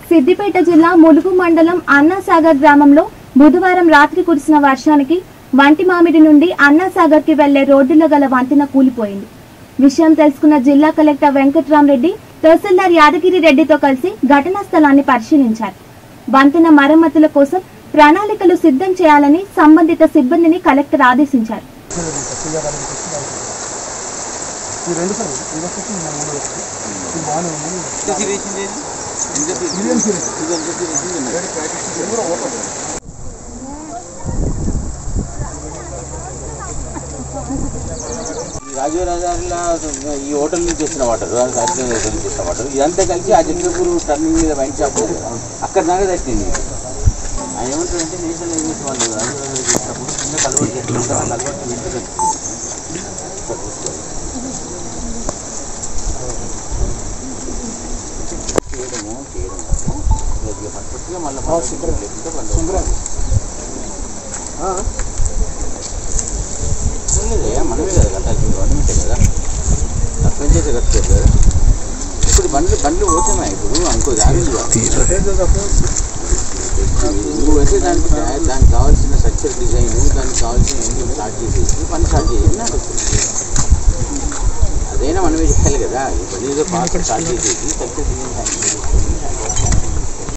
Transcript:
సిద్దిపేట జిల్లా ములుగు మండలం అన్నాసాగర్ గ్రామంలో బుధవారం రాత్రి కురిసిన వర్షానికి వంటి మామిడి నుండి అన్నాసాగర్ కి వెళ్లే రోడ్డులో గల వంతెన కూలిపోయింది విషయం తెలుసుకున్న జిల్లా కలెక్టర్ వెంకట్రామరెడ్డి తహసీల్దార్ యాదగిరి రెడ్డితో కలిసి ఘటనా స్థలాన్ని పరిశీలించారు వంతెన మరమ్మతుల కోసం ప్రణాళికలు సిద్ధం చేయాలని సంబంధిత సిబ్బందిని కలెక్టర్ ఆదేశించారు ఈ రెండు సార్ ఇది ఒకటి మన మూడు ఒకటి ఇది బాగానే ఉంది ఇది ఏం సీరియస్ ఇది కూడా ఓపెన్ రాజీవ్ నగర్లో ఈ హోటల్ నుంచి వచ్చిన వాటర్ హోటల్ నుంచి వచ్చిన వాటర్ ఇదంతా కలిసి ఆ జంగపూర్ టర్నింగ్ మీద వైన్ షాప్ అక్కడ దాకా తట్టింది ఆయన ఏమంటారంటే నేషనల్ హైవేస్ వాళ్ళు రాజీవ్ నగర్ చేసినప్పుడు చిన్న కలవట్ చేస్తుంటారు ఆ కలవట్ ఇంటికి చేయడము చేయడము పర్ఫెక్ట్గా మళ్ళీ లేకుంటే వాళ్ళు లేదయ్యా మనమే కదా కట్టాల్సింది గవర్నమెంటే కదా తప్పని చేసి కట్టుకోరు కదా ఇప్పుడు బండ్లు బండ్లు పోతామా ఇప్పుడు ఇంకో దారి ఉంది కదా. నువ్వు అయితే దానికి దా- దానికి కావాల్సిన స్ట్రక్చర్ డిజైన్ దానికి కావాల్సిన అన్ని స్టార్ట్ చేసేసి పని స్టార్ట్ చేయాలి నాకు అదైనా మనమే చేయాలి కదా ఈ పని ఏదో పాస్ స్టార్ట్ చేసేసి స్ట్రక్చర్ డిజైన్